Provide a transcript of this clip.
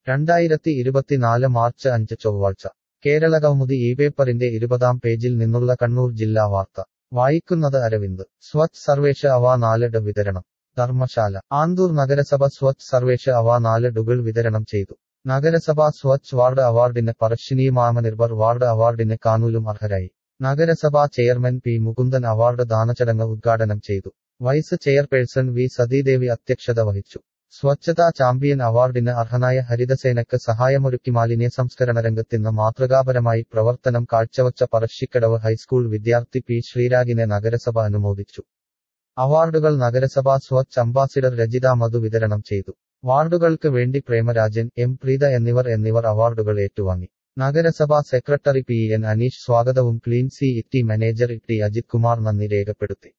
രണ്ടായിരത്തി ഇരുപത്തിനാല് മാർച്ച് അഞ്ച് ചൊവ്വാഴ്ച കേരളകൗമുദി ഈ പേപ്പറിന്റെ ഇരുപതാം പേജിൽ നിന്നുള്ള കണ്ണൂർ ജില്ലാ വാർത്ത വായിക്കുന്നത് അരവിന്ദ് സ്വച്ഛ് സർവേഷ് അവ നാല് ഡ വിതരണം ധർമ്മശാല ആന്തൂർ നഗരസഭ സ്വച്ഛ് സർവേഷ് അവ നാല് ഡുകൾ വിതരണം ചെയ്തു നഗരസഭ സ്വച്ഛ് വാർഡ് അവാർഡിന് പറശ്ശിനി മാമനിർഭർ വാർഡ് അവാർഡിന് കാനൂലും അർഹരായി നഗരസഭാ ചെയർമാൻ പി മുകുന്ദൻ അവാർഡ് ദാനചടങ്ങ് ഉദ്ഘാടനം ചെയ്തു വൈസ് ചെയർപേഴ്സൺ വി സതീദേവി അധ്യക്ഷത വഹിച്ചു സ്വച്ഛതാ ചാമ്പ്യൻ അവാർഡിന് അർഹനായ ഹരിതസേനക്ക് സഹായമൊരുക്കി മാലിന്യ സംസ്കരണ രംഗത്തിന്ന് മാതൃകാപരമായി പ്രവർത്തനം കാഴ്ചവച്ച പറശ്ശിക്കടവ് ഹൈസ്കൂൾ വിദ്യാർത്ഥി പി ശ്രീരാഗിനെ നഗരസഭ അനുമോദിച്ചു അവാർഡുകൾ നഗരസഭാ സ്വച്ഛ് അംബാസിഡർ രജിത മധു വിതരണം ചെയ്തു വാർഡുകൾക്ക് വേണ്ടി പ്രേമരാജൻ എം പ്രീത എന്നിവർ എന്നിവർ അവാർഡുകൾ ഏറ്റുവാങ്ങി നഗരസഭാ സെക്രട്ടറി പി എൻ അനീഷ് സ്വാഗതവും clean city manager T Ajith Kumar നന്ദി രേഖപ്പെടുത്തി